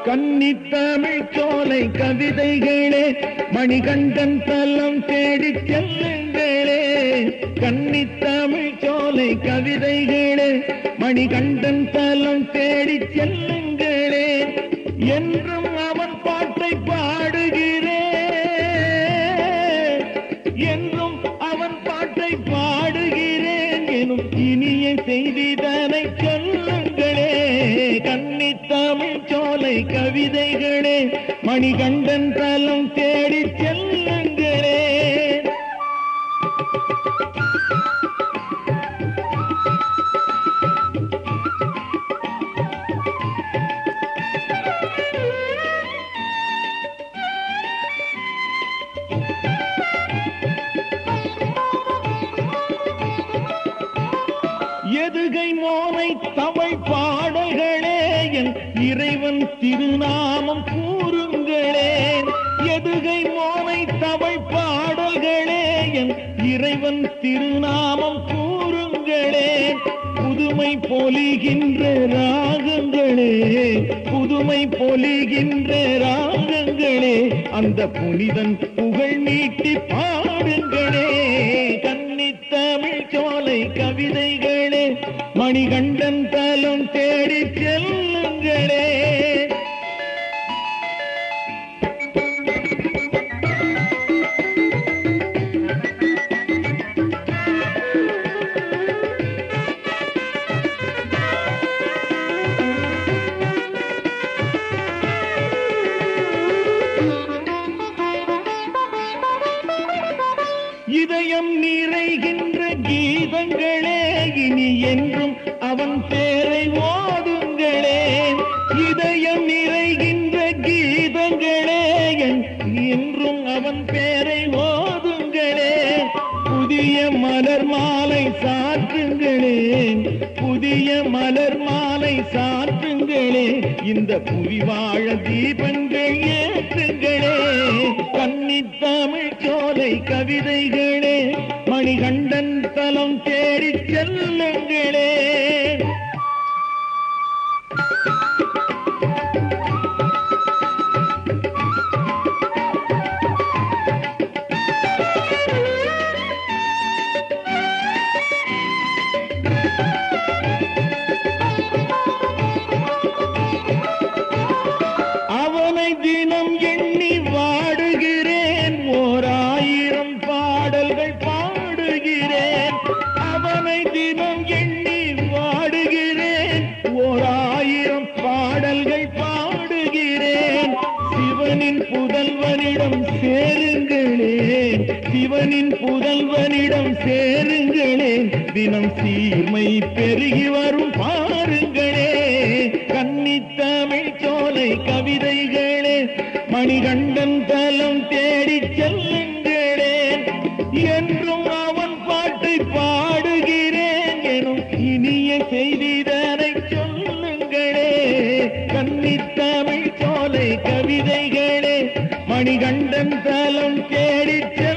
கன்னித்தமிழ் சோலை கவிதைகளே மணிகண்டன் தலம் தேடிச் செல்லுங்களே கன்னித்தமிழ் சோலை கவிதைகளே மணிகண்டன் தலம் தேடிச் செல்லுங்களே என்றும் அவன் பாட்டை பாடுகிறேன் என்றும் அவன் பாட்டை பாடுகிறேன் எனும் இனிய செய்திதனை சொல்லுங்களே கன்னித்தமிழ் சோலை கவிதைகளே மணிகண்டன் தலம் தேடிச் செல்லுங்களே எதுகை மோனை தமிழ் பாடல்களே என் இறைவன் திருநாமம் கூறுங்களே எதுகை மோனை தமிழ் பாடல்களே என் இறைவன் திருநாமம் கூறுங்களே புதுமை பொலிகின்ற ராகங்களே புதுமை பொலிகின்ற ராகங்களே அந்த புனிதன் புகழ் நீட்டி பாடுங்களே கன்னித்தமிழ் சோலை கவிதைகளே மணிகண்டன் தலம் தேடிச் செல்லுங்களே இதயம் நிறைகின்ற கீதங்களே இனி என்றும் அவன் பேரை ஓதுங்களே இதயம் நிறைகின்ற கீதங்களே என் என்றும் அவன் பேரை ஓதுங்களே புதிய மலர் மாலை சாற்றுங்களே புதிய மலர் மாலை சாற்றுங்களே இந்த புவி வாழ தீபங்கள் ஏற்றுங்களே கன்னித்தமிழ் சோலை கவிதைகளே மணிகண்டன் தலம் தேடிச் செல்லுங்களே அவனை தினம் எண்ணி வாடுகிறேன் ஓர் ஆயிரம் பாடல்கள் பாடுகிறேன் அவனை தினம் எண்ணி வாடுகிறேன் ஓர் ஆயிரம் பாடல்கள் பாடுகிறேன் சிவனின் புதல்வனிடம் சேருங்களே சிவனின் புதல்வனிடம் சேருங்களே தினம் சீர்மை பெருகி வரும் பாருங்களே கன்னித்தமிழ் சோலை கவிதைகளே மணிகண்டன் தலம் தேடிச் செல்லுங்களே என்றும் அவன் பாட்டை பாடுகிறேன் எனும் இனிய செய்திதனை சொல்லுங்களே கன்னித்தமிழ் சோலை கவிதைகளே மணிகண்டன் தலம் தேடிச் செல்லுங்களே